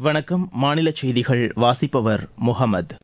வணக்கம் மாநில செய்திகள் வாசிப்பவர் முகமது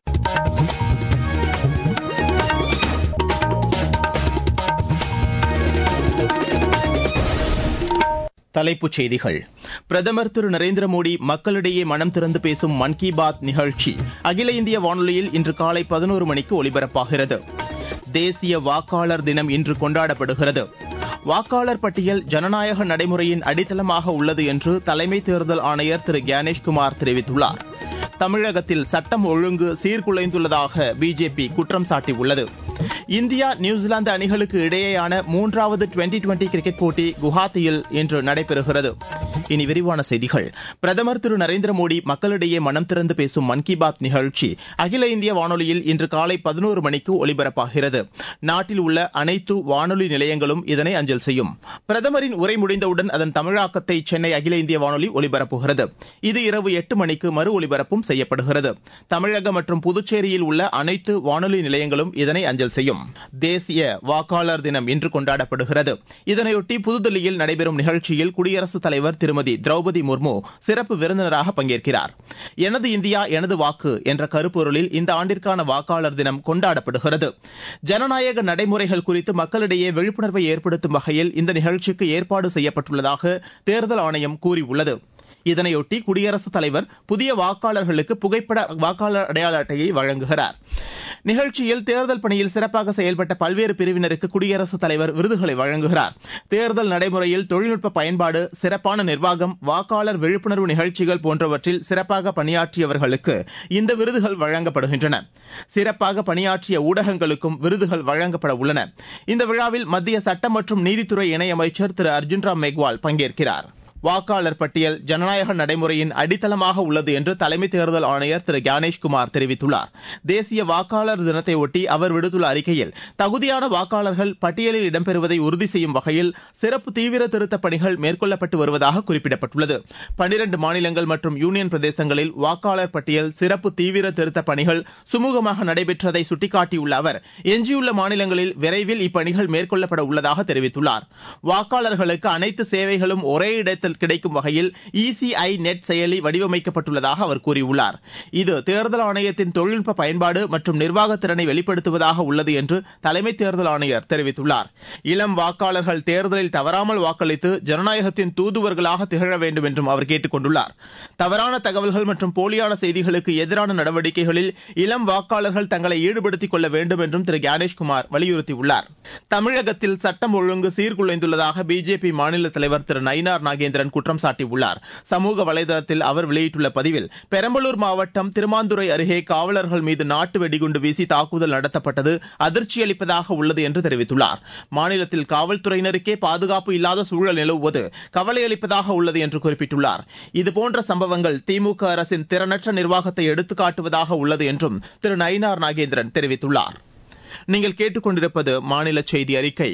தலைப்புச் செய்திகள் பிரதமர் திரு நரேந்திர மோடி மக்களிடையே மனம் திறந்து பேசும் மன் கி பாத் நிகழ்ச்சி அகில இந்திய வானொலியில் இன்று காலை பதினோரு மணிக்கு ஒலிபரப்பாகிறது தேசிய வாக்காளர் தினம் இன்று கொண்டாடப்படுகிறது வாக்காளர் பட்டியல் ஜனநாயக நடைமுறையின் அடித்தளமாக உள்ளது என்று தலைமை தேர்தல் ஆணையர் திரு கியானேஷ்குமார் தெரிவித்துள்ளார் தமிழகத்தில் சட்டம் ஒழுங்கு சீர்குலைந்துள்ளதாக பிஜேபி குற்றம் சாட்டியுள்ளது இந்தியா நியூசிலாந்து அணிகளுக்கு இடையேயான மூன்றாவது டுவெண்டி டுவெண்டி கிரிக்கெட் போட்டி குவஹாத்தியில் இன்று நடைபெறுகிறது இனி விரிவான செய்திகள் பிரதமர் திரு நரேந்திர மோடி மக்களிடையே மனம் திறந்து பேசும் மன் கி பாத் நிகழ்ச்சி அகில இந்திய வானொலியில் இன்று காலை பதினோரு மணிக்கு ஒலிபரப்பாகிறது நாட்டில் உள்ள அனைத்து வானொலி நிலையங்களும் இதனை அஞ்சல் செய்யும் பிரதமரின் உரை முடிந்தவுடன் அதன் தமிழாக்கத்தை சென்னை அகில இந்திய வானொலி ஒலிபரப்புகிறது இது இரவு எட்டு மணிக்கு மறு ஒலிபரப்பும் செய்யப்படுகிறது தமிழகம் மற்றும் புதுச்சேரியில் உள்ள அனைத்து வானொலி நிலையங்களும் இதனை அஞ்சல் செய்யும் தேசிய வாக்காளர் தினம் இன்று கொண்டாடப்படுகிறது இதனையொட்டி புதுதில்லியில் நடைபெறும் நிகழ்ச்சியில் குடியரசுத் தலைவர் திருமதி திரௌபதி முர்மு சிறப்பு விருந்தினராக பங்கேற்கிறார் எனது இந்தியா எனது வாக்கு என்ற கருப்பொருளில் இந்த ஆண்டிற்கான வாக்காளர் தினம் கொண்டாடப்படுகிறது ஜனநாயக நடைமுறைகள் குறித்து மக்களிடையே விழிப்புணர்வை ஏற்படுத்தும் வகையில் இந்த நிகழ்ச்சிக்கு ஏற்பாடு செய்யப்பட்டுள்ளதாக தேர்தல் ஆணையம் கூறியுள்ளது இதனையொட்டி குடியரசுத் தலைவர் புதிய வாக்காளர்களுக்கு புகைப்பட வாக்காளர் அடையாள அட்டையை வழங்குகிறார் நிகழ்ச்சியில் தேர்தல் பணியில் சிறப்பாக செயல்பட்ட பல்வேறு பிரிவினருக்கு குடியரசுத் தலைவர் விருதுகளை வழங்குகிறார் தேர்தல் நடைமுறையில் தொழில்நுட்ப பயன்பாடு சிறப்பான நிர்வாகம் வாக்காளர் விழிப்புணர்வு நிகழ்ச்சிகள் போன்றவற்றில் சிறப்பாக பணியாற்றியவர்களுக்கு இந்த விருதுகள் வழங்கப்படுகின்றன சிறப்பாக பணியாற்றிய ஊடகங்களுக்கும் விருதுகள் வழங்கப்பட உள்ளன இந்த விழாவில் மத்திய சட்டம் மற்றும் நீதித்துறை இணையமைச்சர் திரு அர்ஜுன் ராம் மெக்வால் பங்கேற்கிறார் வாக்காளர் பட்டியல் ஜனநாயக நடைமுறையின் அடித்தளமாக உள்ளது என்று தலைமை தேர்தல் ஆணையர் திரு கியானேஷ்குமார் தெரிவித்துள்ளார் தேசிய வாக்காளர் தினத்தை ஒட்டி அவர் விடுத்துள்ள அறிக்கையில் தகுதியான வாக்காளர்கள் பட்டியலில் இடம்பெறுவதை உறுதி செய்யும் வகையில் சிறப்பு தீவிர திருத்தப் பணிகள் மேற்கொள்ளப்பட்டு வருவதாக குறிப்பிடப்பட்டுள்ளது பனிரண்டு மாநிலங்கள் மற்றும் யூனியன் பிரதேசங்களில் வாக்காளர் பட்டியல் சிறப்பு தீவிர திருத்தப் பணிகள் சுமூகமாக நடைபெற்றதை சுட்டிக்காட்டியுள்ள அவர் எஞ்சியுள்ள மாநிலங்களில் விரைவில் இப்பணிகள் மேற்கொள்ளப்பட உள்ளதாக தெரிவித்துள்ளார் வாக்காளர்களுக்கு அனைத்து சேவைகளும் ஒரே இடத்தில் நேரத்தில் கிடைக்கும் வகையில் இசிஐ நெட் செயலி வடிவமைக்கப்பட்டுள்ளதாக அவர் கூறியுள்ளார் இது தேர்தல் ஆணையத்தின் தொழில்நுட்ப பயன்பாடு மற்றும் நிர்வாக திறனை வெளிப்படுத்துவதாக உள்ளது என்று தலைமை தேர்தல் ஆணையர் தெரிவித்துள்ளார் இளம் வாக்காளர்கள் தேர்தலில் தவறாமல் வாக்களித்து ஜனநாயகத்தின் தூதுவர்களாக திகழ வேண்டும் என்றும் அவர் கேட்டுக் கொண்டுள்ளார் தவறான தகவல்கள் மற்றும் போலியான செய்திகளுக்கு எதிரான நடவடிக்கைகளில் இளம் வாக்காளர்கள் தங்களை ஈடுபடுத்திக் கொள்ள வேண்டும் என்றும் திரு கியானேஷ்குமார் வலியுறுத்தியுள்ளார் தமிழகத்தில் சட்டம் ஒழுங்கு சீர்குலைந்துள்ளதாக பிஜேபி மாநில தலைவர் திரு நயினார் நாகேந்திரன் ராஜேந்திரன் குற்றம் சாட்டியுள்ளார் சமூக வலைதளத்தில் அவர் வெளியிட்டுள்ள பதிவில் பெரம்பலூர் மாவட்டம் திருமாந்துறை அருகே காவலர்கள் மீது நாட்டு வெடிகுண்டு வீசி தாக்குதல் நடத்தப்பட்டது அதிர்ச்சியளிப்பதாக உள்ளது என்று தெரிவித்துள்ளார் மாநிலத்தில் காவல்துறையினருக்கே பாதுகாப்பு இல்லாத சூழல் நிலவுவது கவலையளிப்பதாக உள்ளது என்று குறிப்பிட்டுள்ளார் இதுபோன்ற சம்பவங்கள் திமுக அரசின் திறனற்ற நிர்வாகத்தை எடுத்துக்காட்டுவதாக உள்ளது என்றும் திரு நயினார் நாகேந்திரன் தெரிவித்துள்ளார் நீங்கள் கேட்டுக்கொண்டிருப்பது மாநில செய்தி அறிக்கை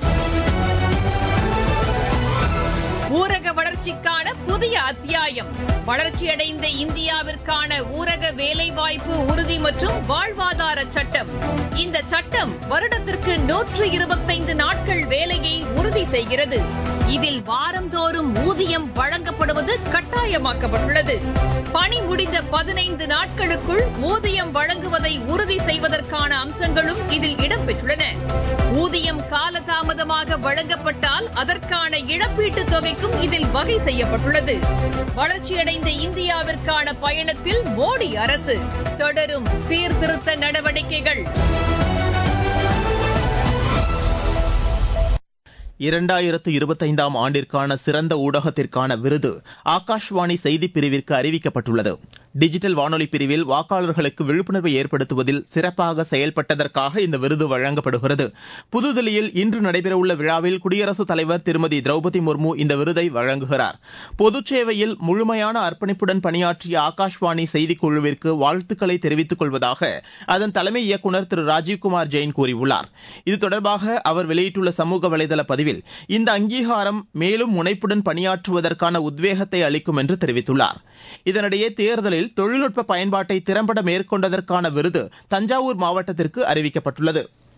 ஊரக வளர்ச்சிக்கான புதிய அத்தியாயம் வளர்ச்சியடைந்த இந்தியாவிற்கான ஊரக வேலைவாய்ப்பு உறுதி மற்றும் வாழ்வாதார சட்டம் இந்த சட்டம் வருடத்திற்கு நூற்று இருபத்தைந்து நாட்கள் வேலையை உறுதி செய்கிறது இதில் வாரந்தோறும் ஊதியம் வழங்கப்படுவது கட்டாயமாக்கப்பட்டுள்ளது பணி முடிந்த பதினைந்து நாட்களுக்குள் ஊதியம் வழங்குவதை உறுதி செய்வதற்கான அம்சங்களும் இதில் இடம்பெற்றுள்ளன ஊதியம் காலதாமதமாக வழங்கப்பட்டால் அதற்கான இழப்பீட்டுத் தொகைக்கும் இதில் வகை செய்யப்பட்டுள்ளது வளர்ச்சியடைந்த இந்தியாவிற்கான பயணத்தில் மோடி அரசு தொடரும் சீர்திருத்த நடவடிக்கைகள் இரண்டாயிரத்து இருபத்தைந்தாம் ஆண்டிற்கான சிறந்த ஊடகத்திற்கான விருது ஆகாஷ்வாணி செய்திப் பிரிவிற்கு அறிவிக்கப்பட்டுள்ளது டிஜிட்டல் வானொலி பிரிவில் வாக்காளர்களுக்கு விழிப்புணர்வை ஏற்படுத்துவதில் சிறப்பாக செயல்பட்டதற்காக இந்த விருது வழங்கப்படுகிறது புதுதில்லியில் இன்று நடைபெறவுள்ள விழாவில் குடியரசுத் தலைவர் திருமதி திரௌபதி முர்மு இந்த விருதை வழங்குகிறார் பொதுச் சேவையில் முழுமையான அர்ப்பணிப்புடன் பணியாற்றிய ஆகாஷ்வாணி செய்திக் குழுவிற்கு வாழ்த்துக்களை தெரிவித்துக் கொள்வதாக அதன் தலைமை இயக்குநர் திரு ராஜீவ்குமார் ஜெயின் கூறியுள்ளார் இது தொடர்பாக அவர் வெளியிட்டுள்ள சமூக வலைதள பதிவில் இந்த அங்கீகாரம் மேலும் முனைப்புடன் பணியாற்றுவதற்கான உத்வேகத்தை அளிக்கும் என்று தெரிவித்துள்ளார் இதனிடையே தேர்தலில் தொழில்நுட்ப பயன்பாட்டை திறம்பட மேற்கொண்டதற்கான விருது தஞ்சாவூர் மாவட்டத்திற்கு அறிவிக்கப்பட்டுள்ளது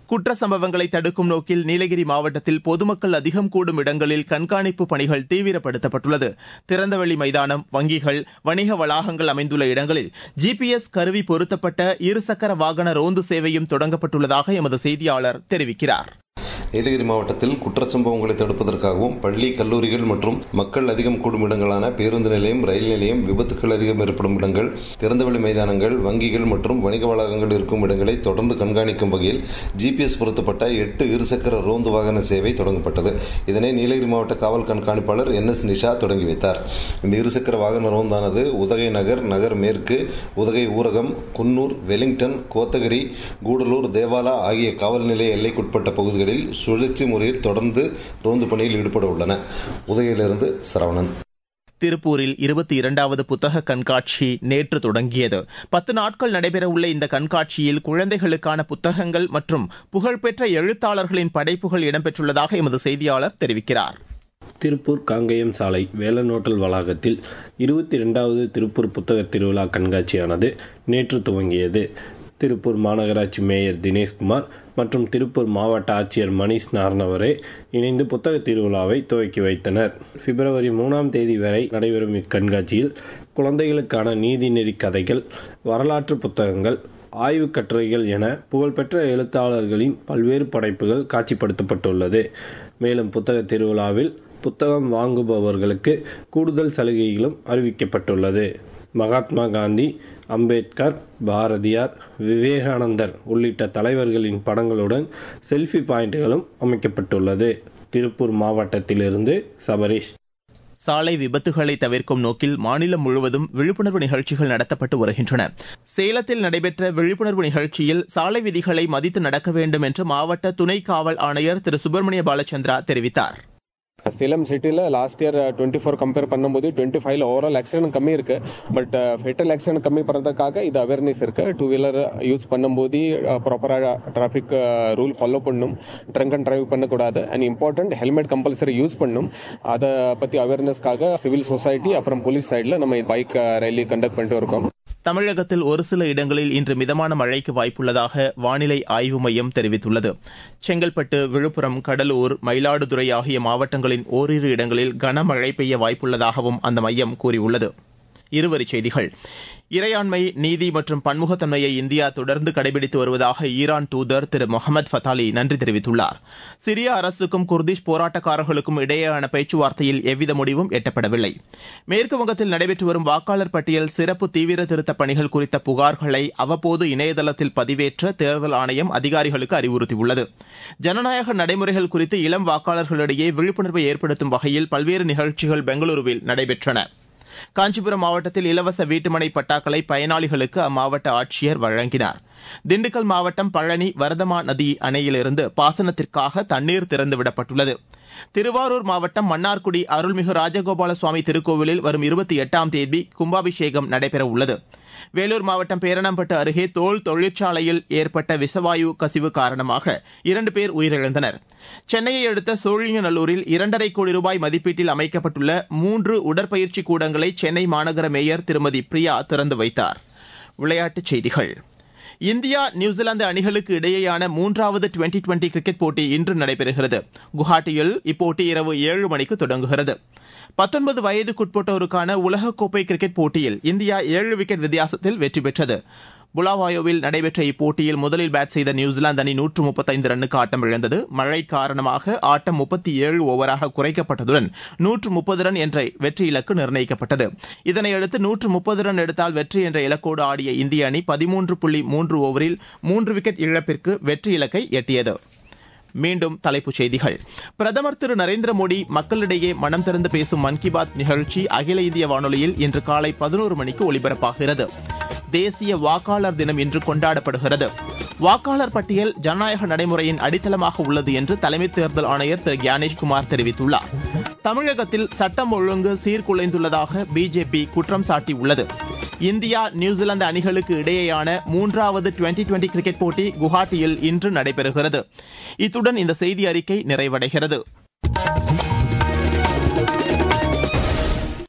குற்ற சம்பவங்களை தடுக்கும் நோக்கில் நீலகிரி மாவட்டத்தில் பொதுமக்கள் அதிகம் கூடும் இடங்களில் கண்காணிப்பு பணிகள் தீவிரப்படுத்தப்பட்டுள்ளது திறந்தவெளி மைதானம் வங்கிகள் வணிக வளாகங்கள் அமைந்துள்ள இடங்களில் ஜிபிஎஸ் கருவி பொருத்தப்பட்ட இருசக்கர வாகன ரோந்து சேவையும் தொடங்கப்பட்டுள்ளதாக எமது செய்தியாளர் தெரிவிக்கிறார் நீலகிரி மாவட்டத்தில் குற்றச்சம்பவங்களை தடுப்பதற்காகவும் பள்ளி கல்லூரிகள் மற்றும் மக்கள் அதிகம் கூடும் இடங்களான பேருந்து நிலையம் ரயில் நிலையம் விபத்துக்கள் அதிகம் ஏற்படும் இடங்கள் திறந்தவெளி மைதானங்கள் வங்கிகள் மற்றும் வணிக வளாகங்கள் இருக்கும் இடங்களை தொடர்ந்து கண்காணிக்கும் வகையில் ஜிபிஎஸ் பொருத்தப்பட்ட எட்டு இருசக்கர ரோந்து வாகன சேவை தொடங்கப்பட்டது இதனை நீலகிரி மாவட்ட காவல் கண்காணிப்பாளர் என் எஸ் நிஷா தொடங்கி வைத்தார் இந்த இருசக்கர வாகன ரோந்தானது உதகை நகர் நகர் மேற்கு உதகை ஊரகம் குன்னூர் வெலிங்டன் கோத்தகிரி கூடலூர் தேவாலா ஆகிய காவல் நிலைய எல்லைக்குட்பட்ட பகுதிகளில் சுழற்சி முறையில் தொடர்ந்து ரோந்து பணியில் ஈடுபட உள்ளன உதகையிலிருந்து சரவணன் திருப்பூரில் இருபத்தி இரண்டாவது புத்தக கண்காட்சி நேற்று தொடங்கியது பத்து நாட்கள் நடைபெறவுள்ள இந்த கண்காட்சியில் குழந்தைகளுக்கான புத்தகங்கள் மற்றும் புகழ்பெற்ற எழுத்தாளர்களின் படைப்புகள் இடம்பெற்றுள்ளதாக எமது செய்தியாளர் தெரிவிக்கிறார் திருப்பூர் காங்கேயம் சாலை வேலன் ஹோட்டல் வளாகத்தில் இருபத்தி இரண்டாவது திருப்பூர் புத்தக திருவிழா கண்காட்சியானது நேற்று துவங்கியது திருப்பூர் மாநகராட்சி மேயர் தினேஷ்குமார் மற்றும் திருப்பூர் மாவட்ட ஆட்சியர் மணிஷ் நார்னவரே இணைந்து புத்தக திருவிழாவை துவக்கி வைத்தனர் பிப்ரவரி மூணாம் தேதி வரை நடைபெறும் இக்கண்காட்சியில் குழந்தைகளுக்கான நீதிநெறி கதைகள் வரலாற்று புத்தகங்கள் ஆய்வு கட்டுரைகள் என புகழ்பெற்ற எழுத்தாளர்களின் பல்வேறு படைப்புகள் காட்சிப்படுத்தப்பட்டுள்ளது மேலும் புத்தக திருவிழாவில் புத்தகம் வாங்குபவர்களுக்கு கூடுதல் சலுகைகளும் அறிவிக்கப்பட்டுள்ளது மகாத்மா காந்தி அம்பேத்கர் பாரதியார் விவேகானந்தர் உள்ளிட்ட தலைவர்களின் படங்களுடன் செல்ஃபி பாயிண்டுகளும் அமைக்கப்பட்டுள்ளது திருப்பூர் மாவட்டத்திலிருந்து சபரீஷ் சாலை விபத்துகளை தவிர்க்கும் நோக்கில் மாநிலம் முழுவதும் விழிப்புணர்வு நிகழ்ச்சிகள் நடத்தப்பட்டு வருகின்றன சேலத்தில் நடைபெற்ற விழிப்புணர்வு நிகழ்ச்சியில் சாலை விதிகளை மதித்து நடக்க வேண்டும் என்று மாவட்ட துணை காவல் ஆணையர் திரு சுப்பிரமணிய பாலச்சந்திரா தெரிவித்தார் சேலம் சிட்டியில் last year twenty four compare பண்ணும்போது டுவெண்ட்டி ஃபைவ்ல ஓவரால் ஆக்சிடென்ட் கம்மி இருக்கு பட் ஃபெட்டல் ஆக்சிடென்ட் கம்மி பண்ணுறதுக்காக இது அவேர்னஸ் இருக்கு டூ வீலர் யூஸ் பண்ணும்போது ப்ராப்பராக டிராஃபிக் ரூல் ஃபாலோ பண்ணும் ட்ரங்க் அண்ட் டிரைவ் பண்ணக்கூடாது and important helmet compulsory use பண்ணும் அதை பற்றி அவேர்னஸ்க்காக சிவில் சொசைட்டி அப்புறம் போலீஸ் சைடில் நம்ம பைக் ரேலி கண்டக்ட் பண்ணிட்டு இருக்கோம் தமிழகத்தில் ஒரு சில இடங்களில் இன்று மிதமான மழைக்கு வாய்ப்புள்ளதாக வானிலை ஆய்வு மையம் தெரிவித்துள்ளது செங்கல்பட்டு விழுப்புரம் கடலூர் மயிலாடுதுறை ஆகிய மாவட்டங்களின் ஓரிரு இடங்களில் கனமழை பெய்ய வாய்ப்புள்ளதாகவும் அந்த மையம் கூறியுள்ளது இருவரிச் செய்திகள் இறையாண்மை நீதி மற்றும் பன்முகத்தன்மையை இந்தியா தொடர்ந்து கடைபிடித்து வருவதாக ஈரான் தூதர் திரு முகமது ஃபத்தாலி நன்றி தெரிவித்துள்ளார் சிரிய அரசுக்கும் குர்திஷ் போராட்டக்காரர்களுக்கும் இடையேயான பேச்சுவார்த்தையில் எவ்வித முடிவும் எட்டப்படவில்லை மேற்கு வங்கத்தில் நடைபெற்று வரும் வாக்காளர் பட்டியல் சிறப்பு தீவிர திருத்தப் பணிகள் குறித்த புகார்களை அவ்வப்போது இணையதளத்தில் பதிவேற்ற தேர்தல் ஆணையம் அதிகாரிகளுக்கு அறிவுறுத்தியுள்ளது ஜனநாயக நடைமுறைகள் குறித்து இளம் வாக்காளர்களிடையே விழிப்புணர்வை ஏற்படுத்தும் வகையில் பல்வேறு நிகழ்ச்சிகள் பெங்களூருவில் நடைபெற்றன காஞ்சிபுரம் மாவட்டத்தில் இலவச வீட்டுமனை பட்டாக்களை பயனாளிகளுக்கு அம்மாவட்ட ஆட்சியர் வழங்கினார் திண்டுக்கல் மாவட்டம் பழனி வரதமா நதி அணையிலிருந்து பாசனத்திற்காக தண்ணீர் திறந்துவிடப்பட்டுள்ளது திருவாரூர் மாவட்டம் மன்னார்குடி அருள்மிகு ராஜகோபால சுவாமி திருக்கோவிலில் வரும் இருபத்தி எட்டாம் தேதி கும்பாபிஷேகம் நடைபெற உள்ளது வேலூர் மாவட்டம் பேரணம்பட்டு அருகே தோல் தொழிற்சாலையில் ஏற்பட்ட விஷவாயு கசிவு காரணமாக இரண்டு பேர் உயிரிழந்தனர் சென்னையை அடுத்த சோழிங்கநல்லூரில் இரண்டரை கோடி ரூபாய் மதிப்பீட்டில் அமைக்கப்பட்டுள்ள மூன்று உடற்பயிற்சி கூடங்களை சென்னை மாநகர மேயர் திருமதி பிரியா திறந்து வைத்தார் விளையாட்டுச் செய்திகள் இந்தியா நியூசிலாந்து அணிகளுக்கு இடையேயான மூன்றாவது டுவெண்டி டுவெண்டி கிரிக்கெட் போட்டி இன்று நடைபெறுகிறது குவஹாட்டியில் இப்போட்டி இரவு ஏழு மணிக்கு தொடங்குகிறது பத்தொன்பது வயதுக்குட்பட்டோருக்கான உலகக்கோப்பை கிரிக்கெட் போட்டியில் இந்தியா ஏழு விக்கெட் வித்தியாசத்தில் வெற்றி பெற்றது புலாவாயோவில் நடைபெற்ற இப்போட்டியில் முதலில் பேட் செய்த நியூசிலாந்து அணி நூற்று முப்பத்தைந்து ரன்னுக்கு ஆட்டம் இழந்தது மழை காரணமாக ஆட்டம் முப்பத்தி ஏழு ஓவராக குறைக்கப்பட்டதுடன் நூற்று முப்பது ரன் என்ற வெற்றி இலக்கு நிர்ணயிக்கப்பட்டது இதனையடுத்து நூற்று முப்பது ரன் எடுத்தால் வெற்றி என்ற இலக்கோடு ஆடிய இந்திய அணி பதிமூன்று புள்ளி மூன்று ஓவரில் மூன்று விக்கெட் இழப்பிற்கு வெற்றி இலக்கை எட்டியது மீண்டும் தலைப்புச் செய்திகள் பிரதமர் திரு நரேந்திர மோடி மக்களிடையே மனம் திறந்து பேசும் மன் கி பாத் நிகழ்ச்சி அகில இந்திய வானொலியில் இன்று காலை பதினோரு மணிக்கு ஒலிபரப்பாகிறது தேசிய வாக்காளர் தினம் இன்று கொண்டாடப்படுகிறது வாக்காளர் பட்டியல் ஜனநாயக நடைமுறையின் அடித்தளமாக உள்ளது என்று தலைமை தேர்தல் ஆணையர் திரு கியானேஷ்குமார் தெரிவித்துள்ளார் தமிழகத்தில் சட்டம் ஒழுங்கு சீர்குலைந்துள்ளதாக பிஜேபி குற்றம் சாட்டியுள்ளது இந்தியா நியூசிலாந்து அணிகளுக்கு இடையேயான மூன்றாவது டுவெண்டி டுவெண்டி கிரிக்கெட் போட்டி குவஹாட்டியில் இன்று நடைபெறுகிறது இத்துடன் இந்த செய்தி அறிக்கை நிறைவடைகிறது